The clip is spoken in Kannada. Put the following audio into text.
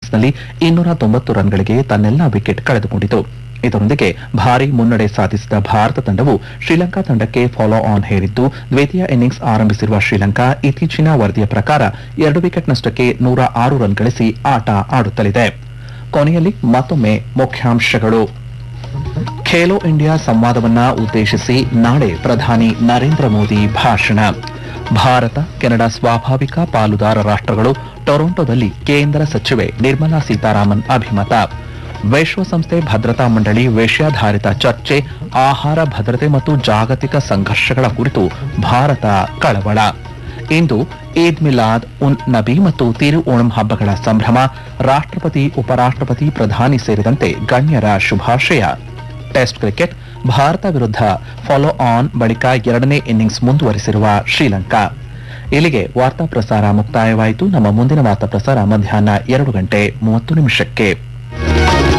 ಇನ್ನಿಂಗ್ಸ್ನಲ್ಲಿ ಇನ್ನೂರ ತೊಂಬತ್ತು ರನ್ಗಳಿಗೆ ತನ್ನೆಲ್ಲಾ ವಿಕೆಟ್ ಕಳೆದುಕೊಂಡಿತು ಇದರೊಂದಿಗೆ ಭಾರೀ ಮುನ್ನಡೆ ಸಾಧಿಸಿದ ಭಾರತ ತಂಡವು ಶ್ರೀಲಂಕಾ ತಂಡಕ್ಕೆ ಫಾಲೋ ಆನ್ ಹೇರಿದ್ದು ದ್ವಿತೀಯ ಇನ್ನಿಂಗ್ಸ್ ಆರಂಭಿಸಿರುವ ಶ್ರೀಲಂಕಾ ಇತ್ತೀಚಿನ ವರದಿಯ ಪ್ರಕಾರ ಎರಡು ವಿಕೆಟ್ ನಷ್ಟಕ್ಕೆ ನೂರ ಆರು ರನ್ ಗಳಿಸಿ ಆಟ ಆಡುತ್ತಲಿದೆ ಕೊನೆಯಲ್ಲಿ ಮತ್ತೊಮ್ಮೆ ಮುಖ್ಯಾಂಶಗಳು ಖೇಲೋ ಇಂಡಿಯಾ ಸಂವಾದವನ್ನ ಉದ್ದೇಶಿಸಿ ನಾಳೆ ಪ್ರಧಾನಿ ನರೇಂದ್ರ ಮೋದಿ ಭಾಷಣ ಭಾರತ ಕೆನಡಾ ಸ್ವಾಭಾವಿಕ ಪಾಲುದಾರ ರಾಷ್ಟ್ರಗಳು ಟೊರೊಂಟೊದಲ್ಲಿ ಕೇಂದ್ರ ಸಚಿವೆ ನಿರ್ಮಲಾ ಸೀತಾರಾಮನ್ ಅಭಿಮತ ವಿಶ್ವಸಂಸ್ಥೆ ಭದ್ರತಾ ಮಂಡಳಿ ವಿಷಯಾಧಾರಿತ ಚರ್ಚೆ ಆಹಾರ ಭದ್ರತೆ ಮತ್ತು ಜಾಗತಿಕ ಸಂಘರ್ಷಗಳ ಕುರಿತು ಭಾರತ ಕಳವಳ ಇಂದು ಈದ್ ಮಿಲಾದ್ ಉನ್ ನಬಿ ಮತ್ತು ತಿರು ಓಣಂ ಹಬ್ಬಗಳ ಸಂಭ್ರಮ ರಾಷ್ಟ್ರಪತಿ ಉಪರಾಷ್ಟ್ರಪತಿ ಪ್ರಧಾನಿ ಸೇರಿದಂತೆ ಗಣ್ಯರ ಶುಭಾಶಯ ಟೆಸ್ಟ್ ಕ್ರಿಕೆಟ್ ಭಾರತ ವಿರುದ್ಧ ಫಾಲೋ ಆನ್ ಬಳಿಕ ಎರಡನೇ ಇನ್ನಿಂಗ್ಸ್ ಮುಂದುವರಿಸಿರುವ ಶ್ರೀಲಂಕಾ ಇಲ್ಲಿಗೆ ವಾರ್ತಾ ಪ್ರಸಾರ ಮುಕ್ತಾಯವಾಯಿತು ನಮ್ಮ ಮುಂದಿನ ವಾರ್ತಾ ಪ್ರಸಾರ ಮಧ್ಯಾಹ್ನ ಎರಡು ಗಂಟೆ ಮೂವತ್ತು ನಿಮಿಷಕ್ಕೆ